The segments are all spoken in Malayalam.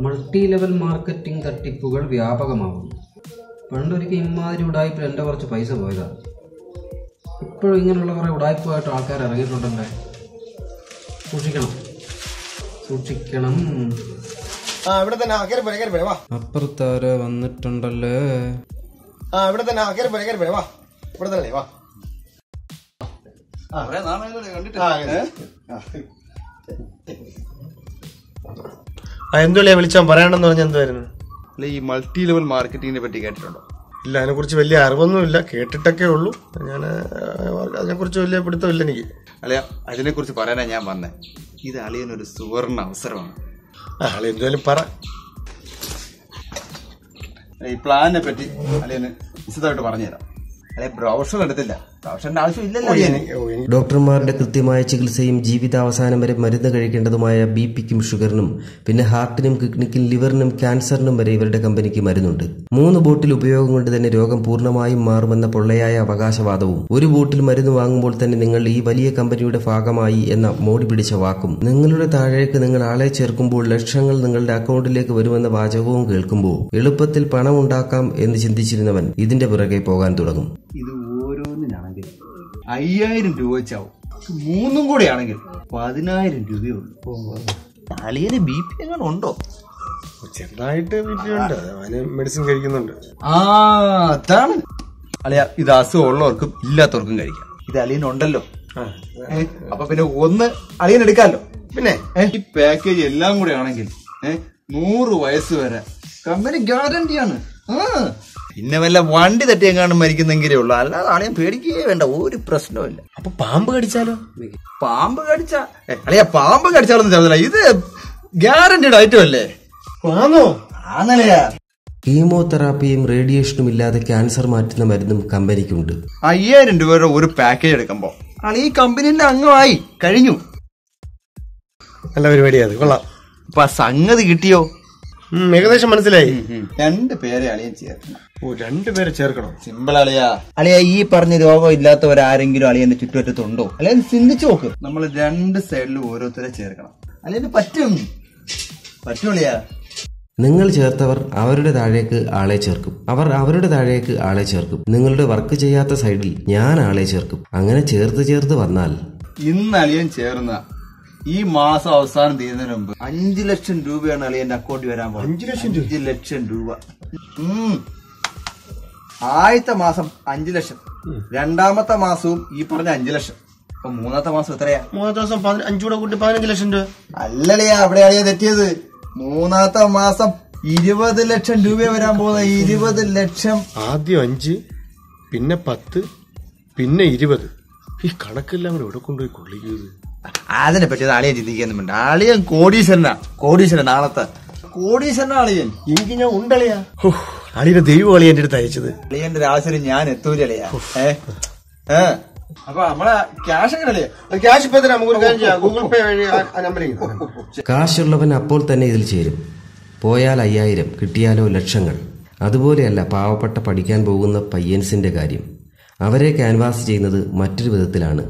മൾട്ടി ലെവൽ മാർക്കറ്റിംഗ് തട്ടിപ്പുകൾ വ്യാപകമാകുന്നു പണ്ടൊരിക്കൽ ഇമാതിരി ഉടായ്പിൽ എൻ്റെ കുറച്ച് പൈസ പോയതാ ഇപ്പോഴും ഇങ്ങനെയുള്ള കുറേ ഉടായ്പമായിട്ട് ആൾക്കാർ ഇറങ്ങിയിട്ടുണ്ടല്ലേ സൂക്ഷിക്കണം സൂക്ഷിക്കണം ആ ഇവിടെ തന്നെ ആ കയറി പോരെ കയറി പോരെ വാ അപ്പുറത്താരോ വന്നിട്ടുണ്ടല്ലേ ആ ഇവിടെ തന്നെ ആ കയറി പോരെ കയറി പോരെ വാ ഇവിടെ തന്നെ വാ ആ, ആ, ആ എന്തുള്ളിയാ വിളിച്ചാൻ പറയണമെന്ന് പറഞ്ഞ എന്തുവായിരുന്നു അല്ല ഈ മൾട്ടി ലെവൽ മാർക്കറ്റിങ്ങിനെ പറ്റി കേട്ടിട്ടുണ്ടോ ഇല്ല അതിനെക്കുറിച്ച് വലിയ അറിവൊന്നുമില്ല കേട്ടിട്ടൊക്കെ ഉള്ളൂ ഞാൻ അതിനെക്കുറിച്ച് വലിയ പിടുത്തമില്ല എനിക്ക് അല്ല അതിനെ കുറിച്ച് പറയാനാ ഞാൻ വന്നേ ഇത് അളിയനൊരു സുവർണ അവസരമാണ് ആ ആള് എന്തായാലും പറ അല്ല, ഈ പ്ലാനിനെ പറ്റി അളിയന് വിശദമായിട്ട് പറഞ്ഞുതരാം അല്ലെ ബ്രൗഷർ എടുത്തില്ല ബ്രൗഷറിന്റെ ആവശ്യം ഇല്ലല്ലോ അളിയന് ഓ, എനിക്ക് ഡോക്ടർമാരുടെ കൃത്യമായ ചികിത്സയും ജീവിതാവസാനം വരെ മരുന്ന് കഴിക്കേണ്ടതുമായ ബി പിക്കും ഷുഗറിനും പിന്നെ ഹാർട്ടിനും കിഡ്നിക്കും ലിവറിനും ക്യാൻസറിനും വരെ ഇവരുടെ കമ്പനിക്ക് മരുന്നുണ്ട് മൂന്ന് ബോട്ടിൽ ഉപയോഗം കൊണ്ട് തന്നെ രോഗം പൂർണ്ണമായും മാറുമെന്ന പൊള്ളയായ അവകാശവാദവും ഒരു ബോട്ടിൽ മരുന്ന് വാങ്ങുമ്പോൾ തന്നെ നിങ്ങൾ ഈ വലിയ കമ്പനിയുടെ ഭാഗമായി എന്ന മോടി പിടിച്ച വാക്കും നിങ്ങളുടെ താഴേക്ക് നിങ്ങൾ ആളെ ചേർക്കുമ്പോൾ ലക്ഷങ്ങൾ നിങ്ങളുടെ അക്കൗണ്ടിലേക്ക് വരുമെന്ന വാചകവും കേൾക്കുമ്പോൾ എളുപ്പത്തിൽ പണം ഉണ്ടാക്കാം എന്ന് ചിന്തിച്ചിരുന്നവൻ ഇതിന്റെ പിറകെ പോകാൻ തുടങ്ങും ഇത് ഓരോന്നിനാണെങ്കിൽ അയ്യായിരം രൂപ വെച്ചാവും മൂന്നും കൂടെ ആണെങ്കിൽ പതിനായിരം രൂപയേ ഉള്ളൂ അളിയന് ബി പി എങ്ങനെ ഉണ്ടോ ചെറുതായിട്ട് വീട്ടിലുണ്ട് അവന് മെഡിസിൻ കഴിക്കുന്നുണ്ട് ആ അതാണ് അളിയ ഇത് അസുഖം ഉള്ളവർക്കും ഇല്ലാത്തവർക്കും കഴിക്കാം ഇത് അളിയനുണ്ടല്ലോ ഏ, അപ്പൊ പിന്നെ ഒന്ന് അളിയൻ എടുക്കാമല്ലോ പിന്നെ ഏ, ഈ പാക്കേജ് എല്ലാം കൂടെ ആണെങ്കിൽ ഏ, നൂറ് വയസ്സ് വരെ കമ്പനി ഗ്യാരണ്ടിയാണ് പിന്നെ വല്ല വണ്ടി തട്ടിയെങ്ങാണ്ട് മരിക്കുന്നെങ്കിലേ ഉള്ളൂ അല്ലാതെ അളിയൻ പേടിക്കുകയേ വേണ്ട ഒരു പ്രശ്നവുമില്ല അപ്പൊ പാമ്പ് കടിച്ചാലോ പാമ്പ് കടിച്ച അളിയ പാമ്പ് കടിച്ചാലൊന്നും ചേർന്നില്ല ഇത് ഗ്യാരണ്ടീഡ് ഐറ്റം അല്ലേ ആണോ ആന്നല്ലയാ കീമോതെറാപ്പിയും റേഡിയേഷനും ഇല്ലാതെ ക്യാൻസർ മാറ്റുന്ന മരുന്നും കമ്പനിക്കുണ്ട് അയ്യായിരം രൂപയുടെ ഒരു പാക്കേജ് എടുക്കുമ്പോ ആണ് ഈ കമ്പനിന്റെ അംഗമായി കഴിഞ്ഞു നല്ല പരിപാടിയാ അത് കൊള്ളാം അപ്പൊ ആ സംഗതി കിട്ടിയോ ഉം, ഏകദേശം മനസ്സിലായി രണ്ട് പേരെ അളിയൻ ചേർക്കണം ഓ രണ്ടുപേരെ ചേർക്കണം സിമ്പിൾ അളിയാ അളിയ ഈ പറഞ്ഞ രോഗം ഇല്ലാത്തവരാരെങ്കിലും അളിയന്റെ ചുറ്റുവറ്റത്തുണ്ടോ അളിയൻ ചിന്തിച്ചു നോക്ക് നമ്മൾ രണ്ട് സൈഡിലും ഓരോരുത്തരെ ചേർക്കണം അളിയന് പറ്റും പറ്റും അളിയാ നിങ്ങൾ ചേർത്തവർ അവരുടെ താഴേക്ക് ആളെ ചേർക്കും അവർ അവരുടെ താഴേക്ക് ആളെ ചേർക്കും നിങ്ങളുടെ വർക്ക് ചെയ്യാത്ത സൈഡിൽ ഞാൻ ആളെ ചേർക്കും അങ്ങനെ ചേർത്ത് ചേർത്ത് വന്നാൽ ഇന്ന് അളിയൻ ചേർന്ന ഈ മാസം അവസാനം തീരുന്നതിന് മുമ്പ് അഞ്ചു ലക്ഷം രൂപയാണ് അളിയന്റെ അക്കൗണ്ടിൽ വരാൻ പോകുന്നത് അഞ്ച് ലക്ഷം രൂപ? അഞ്ച് ലക്ഷം രൂപ ഉം. ആദ്യത്തെ മാസം അഞ്ചു ലക്ഷം രണ്ടാമത്തെ മാസവും ഈ പറഞ്ഞ അഞ്ചു ലക്ഷം അപ്പൊ മൂന്നാമത്തെ മാസം എത്രയാ മൂന്നാം ദിവസം പതിന- അഞ്ചൂടെ കൂട്ടി പതിനഞ്ച് ലക്ഷം രൂപ അല്ലളിയാ അവിടെ അളിയാ തെറ്റിയത് മൂന്നാമത്തെ മാസം ഇരുപത് ലക്ഷം രൂപ വരാൻ പോകുന്ന ഇരുപത് ലക്ഷം ആദ്യം അഞ്ച് പിന്നെ പത്ത് പിന്നെ ഇരുപത് ഈ കണക്കെല്ലാം കൂടെ എവിടെ കൊണ്ടുപോയി കൊള്ളിക്കുന്നത് അതിനെ പറ്റി അളിയൻ ചിന്തിക്കുന്നുണ്ട് അളിയൻ കോടീശ്വരനാ കോടീശ്വരൻ നാളത്തെ കോടീശ്വരനാ അളിയൻ എനിക്ക് ഞാൻ ഉണ്ടളിയാ ഓ അളിയുടെ ദൈവം അളി എന്റെ അടുത്ത് അയച്ചത് അളിയന്റെ ഒരു ആവശ്യം ഞാൻ എത്തൂലളിയാ ഏ ഏ അപ്പൊ നമ്മളെ ക്യാഷ് എങ്ങനെ അളിയാ ക്യാഷ് ഇപ്പൊ തരാം നമുക്ക് ഒരു കാര്യം ചെയ്യാം ഗൂഗിൾ പേ വഴി ആ നമ്പർ കാശുള്ളവൻ അപ്പോൾ തന്നെ ഇതിൽ ചേരും പോയാൽ അയ്യായിരം കിട്ടിയാലോ ലക്ഷങ്ങൾ അതുപോലെയല്ല പാവപ്പെട്ട പഠിക്കാൻ പോകുന്ന പയ്യൻസിന്റെ കാര്യം അവരെ ക്യാൻവാസ് ചെയ്യുന്നത് മറ്റൊരു വിധത്തിലാണ്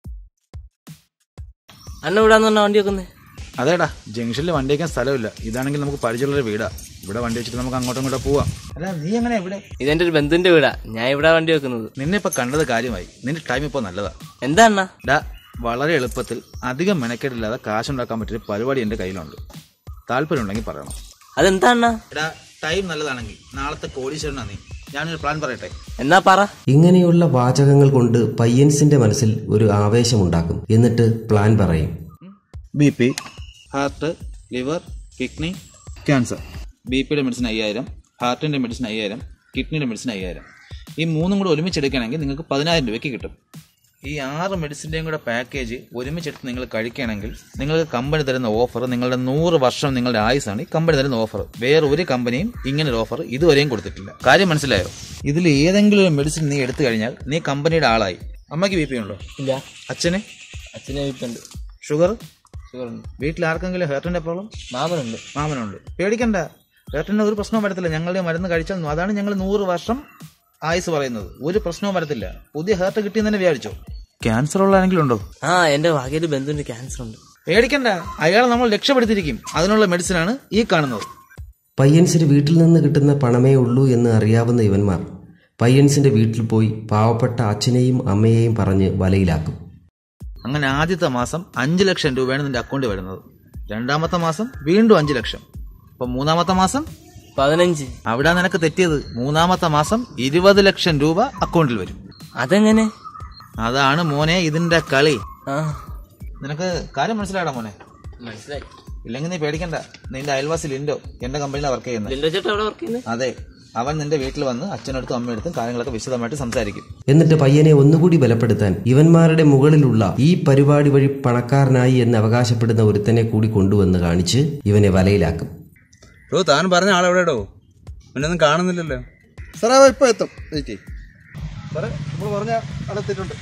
അന്ന ഇവിടാന്ന് പറഞ്ഞ വണ്ടി വെക്കുന്നേ അതേടാ ജംഗ്ഷനിൽ വണ്ടി വയ്ക്കാൻ സ്ഥലമില്ല ഇതാണെങ്കിൽ നമുക്ക് പരിചയമുള്ള വീടാ ഇവിടെ വണ്ടി വെച്ചിട്ട് നമുക്ക് അങ്ങോട്ടും ഇങ്ങോട്ടും പോവാം അല്ല നീ എങ്ങനെ ഇവിടെ ഇതെന്റെ ഒരു ബന്ധുവിന്റെ വീടാ ഞാൻ ഇവിടെ വണ്ടി വെക്കുന്നത് നിന്നെ ഇപ്പൊ കണ്ടത് കാര്യമായി നിന്റെ ടൈം ഇപ്പൊ നല്ലതാ എന്താ അണ്ണ ഡാ വളരെ എളുപ്പത്തിൽ അധികം മെനക്കേടില്ലാതെ കാശുണ്ടാക്കാൻ പറ്റിയ പരിപാടി എന്റെ കയ്യിലുണ്ട് താല്പര്യം ഉണ്ടെങ്കിൽ പറയണം അതെന്താ അണ്ണ എടാ ടൈം നല്ലതാണെങ്കിൽ നാളത്തെ കോടീശ്വരനാ നീ ഞാനൊരു പ്ലാൻ പറയട്ടെ എന്നാ പറ ഇങ്ങനെയുള്ള വാചകങ്ങൾ കൊണ്ട് പയ്യൻസിന്റെ മനസ്സിൽ ഒരു ആവേശമുണ്ടാക്കും എന്നിട്ട് പ്ലാൻ പറയും B P heart liver kidney cancer B പിയുടെ മെഡിസിൻ അയ്യായിരം ഹാർട്ടിന്റെ മെഡിസിൻ അയ്യായിരം കിഡ്നിയുടെ മെഡിസിൻ അയ്യായിരം ഈ മൂന്നും കൂടെ ഒരുമിച്ചെടുക്കുകയാണെങ്കിൽ നിങ്ങൾക്ക് പതിനായിരം രൂപയ്ക്ക് കിട്ടും ഈ ആറ് മെഡിസിൻ്റെയും കൂടെ പാക്കേജ് ഒരുമിച്ചെടുത്ത് നിങ്ങൾ കഴിക്കുകയാണെങ്കിൽ നിങ്ങൾക്ക് കമ്പനി തരുന്ന ഓഫർ നിങ്ങളുടെ നൂറ് വർഷം നിങ്ങളുടെ ആയുസാണ് ഈ കമ്പനി തരുന്ന ഓഫർ വേറെ ഒരു കമ്പനിയും ഇങ്ങനെ ഒരു ഓഫർ ഇതുവരെയും കൊടുത്തിട്ടില്ല കാര്യം മനസ്സിലായോ ഇതിൽ ഏതെങ്കിലും ഒരു മെഡിസിൻ നീ എടുത്തു കഴിഞ്ഞാൽ നീ കമ്പനിയുടെ ആളായി അമ്മയ്ക്ക് ബി പി ഉണ്ടോ ഇല്ല അച്ഛന് അച്ഛനെ വീട്ടുണ്ട് ഷുഗർ ഷുഗർ ഉണ്ട് വീട്ടിൽ ആർക്കെങ്കിലും ഹേർട്ടിന്റെ പ്രോബ്ലം മാമനുണ്ട് മാമനുണ്ട് പേടിക്കണ്ട ഹേർട്ടിന് ഒരു പ്രശ്നവും വരത്തില്ല ഞങ്ങളുടെ മരുന്ന് കഴിച്ചാൽ നൂ- അതാണ് ഞങ്ങൾ നൂറ് വർഷം ആയുസ് പറയുന്നത് ഒരു പ്രശ്നവും വരത്തില്ല പുതിയ ഹേർട്ട് കിട്ടിയെന്ന് തന്നെ വിചാരിച്ചോ ക്യാൻസർ ഉള്ള ആരെങ്കിലും ഉണ്ടോ ആ എന്റെ ഭാഗ്യയിൽ ബന്ധുവിന് ക്യാൻസർ ഉണ്ട് പേടിക്കണ്ട അയാളെ നമ്മൾ രക്ഷപ്പെടുത്തിയിരിക്കും അതിനുള്ള മെഡിസിനാണ് ഈ കാണുന്നത് പയ്യൻസിന് വീട്ടിൽ നിന്ന് കിട്ടുന്ന പണമേ ഉള്ളൂ എന്ന് അറിയാവുന്ന ഇവന്മാർ പയ്യൻസിന്റെ വീട്ടിൽ പോയി പാവപ്പെട്ട അച്ഛനെയും അമ്മയെയും പറഞ്ഞ് വലയിലാക്കും അങ്ങനെ ആദ്യത്തെ മാസം അഞ്ച് ലക്ഷം രൂപയാണ് നിന്റെ അക്കൗണ്ടിൽ വരുന്നത് രണ്ടാമത്തെ മാസം വീണ്ടും അഞ്ച് ലക്ഷം അപ്പൊ മൂന്നാമത്തെ മാസം പതിനഞ്ച് അവിടെ നിനക്ക് തെറ്റിയത് മൂന്നാമത്തെ മാസം ഇരുപത് ലക്ഷം രൂപ അക്കൗണ്ടിൽ വരും അതെങ്ങനെ അതാണ് മോനെ ഇതിന്റെ കളി ആ നിനക്ക് കാര്യം മനസ്സിലായടാ മോനെ മനസ്സിലായി ഇല്ലെങ്കിൽ നീ പേടിക്കണ്ട നിന്റെ അയൽവാസി ലിൻഡോ എന്റെ കമ്പനിയിലാണ് വർക്ക് ചെയ്യുന്നത് ലിൻഡോ ചേട്ടാ അവിടെ വർക്ക് ചെയ്യുന്നത് അതെ അവൻ നിന്റെ വീട്ടിൽ വന്ന് അച്ഛനടുത്തും അമ്മയടുത്തും കാര്യങ്ങളൊക്കെ വിശദമായിട്ട് സംസാരിക്കും എന്നിട്ട് പയ്യനെ ഒന്നുകൂടി ബലപ്പെടുത്താൻ ഇവന്മാരുടെ മുകളിലുള്ള ഈ പരിപാടി വഴി പണക്കാരനായി എന്ന് അവകാശപ്പെടുന്ന ഒരുത്തനെ കൂടി കൊണ്ടുവന്ന് കാണിച്ച് ഇവനെ വലയിലാക്കും ഓ താൻ പറഞ്ഞ ആളെവിടെടോ പിന്നൊന്നും കാണുന്നില്ലല്ലോ സാറേ ഇപ്പൊ എത്തും വെയിറ്റ് സാറേ നമ്മൾ പറഞ്ഞ അടുത്തിട്ടുണ്ട്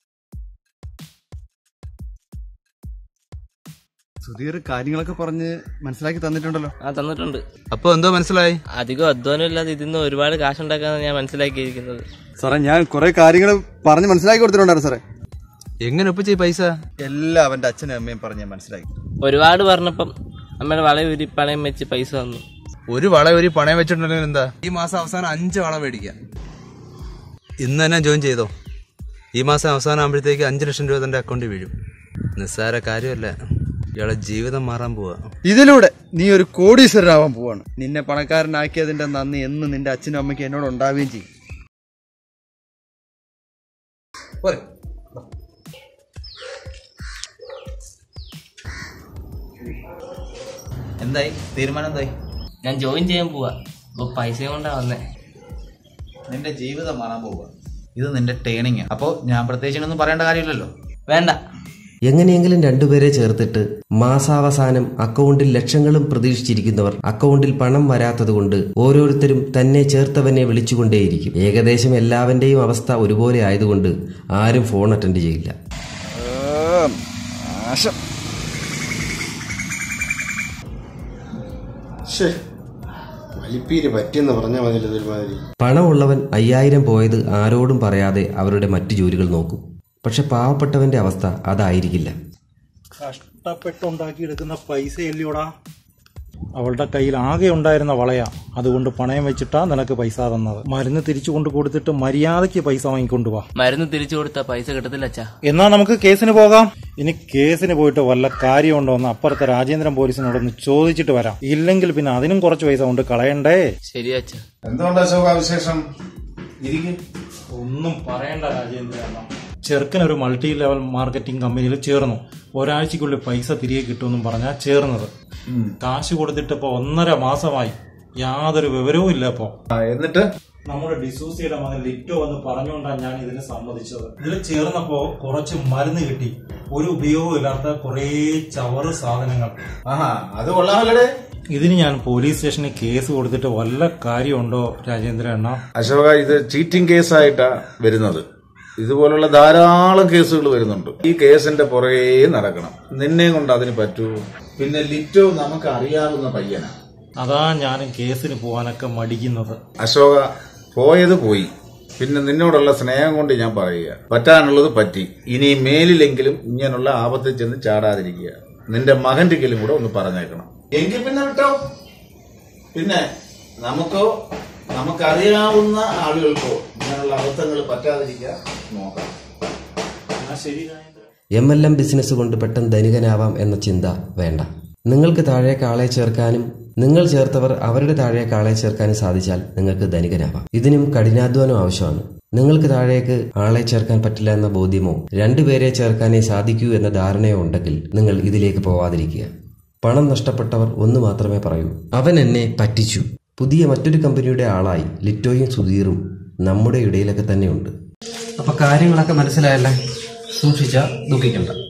സുധീർ കാര്യങ്ങളൊക്കെ പറഞ്ഞ് മനസ്സിലാക്കി തന്നിട്ടുണ്ടല്ലോ ആ തന്നിട്ടുണ്ട് അപ്പൊ എന്തോ മനസ്സിലായി അധികം അധ്വാനം ഇല്ലാതെ ഇതിന്ന് ഒരുപാട് കാശുണ്ടാക്കാന്ന് ഞാൻ മനസ്സിലാക്കിയിരിക്കുന്നത് സാറേ ഞാൻ കുറെ കാര്യങ്ങൾ പറഞ്ഞ് മനസ്സിലാക്കി കൊടുത്തിട്ടുണ്ടായിരുന്നു സാറേ എങ്ങനെ ഒപ്പിച്ച ഈ പൈസ എല്ലാം അവന്റെ അച്ഛനും അമ്മയും പറഞ്ഞ് ഞാൻ മനസ്സിലാക്കി ഒരുപാട് പറഞ്ഞപ്പം അമ്മയുടെ വളയം ഉരി പണയം വെച്ച് പൈസ തന്നു ഒരു വള ഒരു പണയം വെച്ചിട്ടുണ്ടെങ്കിൽ എന്താ ഈ മാസം അവസാനം അഞ്ച് വള മേടിക്കാം ഇന്ന് തന്നെ ജോയിൻ ചെയ്തോ ഈ മാസം അവസാനം ആകുമ്പോഴത്തേക്ക് അഞ്ച് ലക്ഷം രൂപ തന്റെ അക്കൗണ്ടിൽ വീഴും നിസ്സാര കാര്യമല്ല ഇയാളെ ജീവിതം മാറാൻ പോവാ ഇതിലൂടെ നീ ഒരു കോടീശ്വരനാവാൻ പോവാണ് നിന്നെ പണക്കാരനാക്കിയതിന്റെ നന്ദി എന്ന് നിന്റെ അച്ഛനും അമ്മയ്ക്ക് എന്നോട് ഉണ്ടാവുകയും ചെയ്യും പോരെ എന്തായി തീരുമാനം എന്തായി ഞാൻ ജോയിൻ ചെയ്യാൻ പോവാ അപ്പൊ പൈസയും കൊണ്ടാ വന്നേ നിന്റെ ജീവിതം മാറാൻ പോവുക ഇത് നിന്റെ ട്രെയിനിങ് അപ്പോ ഞാൻ പ്രത്യേകിച്ച് ഒന്നും പറയേണ്ട കാര്യമില്ലല്ലോ വേണ്ട എങ്ങനെയെങ്കിലും രണ്ടുപേരെ ചേർത്തിട്ട് മാസാവസാനം അക്കൗണ്ടിൽ ലക്ഷങ്ങളും പ്രതീക്ഷിച്ചിരിക്കുന്നവർ അക്കൗണ്ടിൽ പണം വരാത്തതുകൊണ്ട് ഓരോരുത്തരും തന്നെ ചേർത്തവനെ വിളിച്ചുകൊണ്ടേയിരിക്കും ഏകദേശം എല്ലാവന്റെയും അവസ്ഥ ഒരുപോലെ ആയതുകൊണ്ട് ആരും ഫോൺ അറ്റൻഡ് ചെയ്യില്ല വലിപ്പീര് പറ്റിയെന്ന് പറഞ്ഞാൽ മതിയല്ലോ ഒരുമാതിരി പണമുള്ളവൻ അയ്യായിരം പോയത് ആരോടും പറയാതെ അവരുടെ മറ്റു ജോലികൾ നോക്കും പക്ഷെ പാവപ്പെട്ടവന്റെ അവസ്ഥ അതായിരിക്കില്ല കഷ്ടപ്പെട്ടുണ്ടാക്കിയെടുക്കുന്ന പൈസയല്ലയോടാ അവളുടെ കയ്യിൽ ആകെ ഉണ്ടായിരുന്ന വളയാ അതുകൊണ്ട് പണയം വെച്ചിട്ടാ നിനക്ക് പൈസ തന്നത് മരുന്ന് തിരിച്ചു കൊണ്ട് കൊടുത്തിട്ട് മര്യാദയ്ക്ക് പൈസ വാങ്ങിക്കൊണ്ടു വാ മരുന്ന് തിരിച്ചു കൊടുത്താ പൈസ കിട്ടത്തില്ല അച്ഛാ എന്നാ നമുക്ക് കേസിന് പോകാം ഇനി കേസിന് പോയിട്ട് വല്ല കാര്യമുണ്ടോ എന്ന് അപ്പുറത്തെ രാജേന്ദ്രൻ പോലീസിനോടൊന്ന് ചോദിച്ചിട്ട് വരാം ഇല്ലെങ്കിൽ പിന്നെ അതിനും കുറച്ച് പൈസ കൊണ്ട് കളയണ്ടേ ശരി അച്ഛാ എന്തുകൊണ്ടാ ശോഭ വിശേഷം ഇരിക്കും ഒന്നും പറയണ്ട രാജേന്ദ്രൻ ചെറുക്കൻ ഒരു മൾട്ടി ലെവൽ മാർക്കറ്റിംഗ് കമ്പനിയിൽ ചേർന്നു ഒരാഴ്ചക്കുള്ളിൽ പൈസ തിരികെ കിട്ടുമെന്നും പറഞ്ഞാ ചേർന്നത് കാശ് കൊടുത്തിട്ട് ഇപ്പൊ ഒന്നര മാസമായി യാതൊരു വിവരവും ഇല്ല ഇപ്പോ എന്നിട്ട് നമ്മുടെ ഡിസൂസിയുടെ മകൻ ലിറ്റോ എന്ന് പറഞ്ഞുകൊണ്ടാണ് ഞാൻ ഇതിന് സമ്മതിച്ചത് ഇതിൽ ചേർന്നപ്പോ കുറച്ച് മരുന്ന് കിട്ടി ഒരു ഉപയോഗവും ഇല്ലാത്ത കുറേ ചവറ് സാധനങ്ങൾ ആഹാ അത് കൊള്ളാമല്ലേ ഇതിന് ഞാൻ പോലീസ് സ്റ്റേഷനിൽ കേസ് കൊടുത്തിട്ട് വല്ല കാര്യമുണ്ടോ രാജേന്ദ്ര അണ്ണ അശോക ഇത് ചീറ്റിംഗ് കേസായിട്ടാ വരുന്നത് ഇതുപോലുള്ള ധാരാളം കേസുകൾ വരുന്നുണ്ട് ഈ കേസിന്റെ പുറകെ നടക്കണം നിന്നെ കൊണ്ട് അതിന് പറ്റൂ പിന്നെ ലിറ്റോ നമുക്ക് അറിയാവുന്ന പയ്യനാ അതാ ഞാനും കേസിന് പോകാനൊക്കെ മടിക്കുന്നത് അശോക പോയത് പോയി പിന്നെ നിന്നോടുള്ള സ്നേഹം കൊണ്ട് ഞാൻ പറയുക പറ്റാനുള്ളത് പറ്റി ഇനി മേലിലെങ്കിലും ഇങ്ങനെയുള്ള ആപത്തിൽ ചെന്ന് ചാടാതിരിക്കുക നിന്റെ മകന്റെ കയ്യിലും കൂടെ ഒന്ന് പറഞ്ഞേക്കണം എങ്കിൽ പിന്നെ വിട്ടോ പിന്നെ നമുക്കോ നമുക്കറിയാവുന്ന ആളുകൾക്കോ ഇങ്ങനെയുള്ള അബദ്ധങ്ങൾ പറ്റാതിരിക്കാൻ നോക്കാം എം എൽ എം ബിസിനസ് കൊണ്ട് പെട്ടെന്ന് ധനികനാവാം എന്ന ചിന്ത വേണ്ട നിങ്ങൾക്ക് താഴേക്ക് ആളെ ചേർക്കാനും നിങ്ങൾ ചേർത്തവർ അവരുടെ താഴേക്ക് ആളെ ചേർക്കാനും സാധിച്ചാൽ നിങ്ങൾക്ക് ധനികനാവാം ഇതിനും കഠിനാധ്വാനം ആവശ്യമാണ് നിങ്ങൾക്ക് താഴേക്ക് ആളെ ചേർക്കാൻ പറ്റില്ല എന്ന ബോധ്യമോ രണ്ടുപേരെ ചേർക്കാനേ സാധിക്കൂ എന്ന ധാരണയോ ഉണ്ടെങ്കിൽ നിങ്ങൾ ഇതിലേക്ക് പോവാതിരിക്കുക പണം നഷ്ടപ്പെട്ടവർ ഒന്ന് മാത്രമേ പറയൂ അവൻ എന്നെ പറ്റിച്ചു പുതിയ മറ്റൊരു കമ്പനിയുടെ ആളായി ലിറ്റോയും സുധീറും നമ്മുടെ ഇടയിലൊക്കെ തന്നെയുണ്ട് അപ്പൊ കാര്യങ്ങളൊക്കെ മനസ്സിലായല്ലേ സൂക്ഷിച്ച ദുഃഖിക്കണ്ട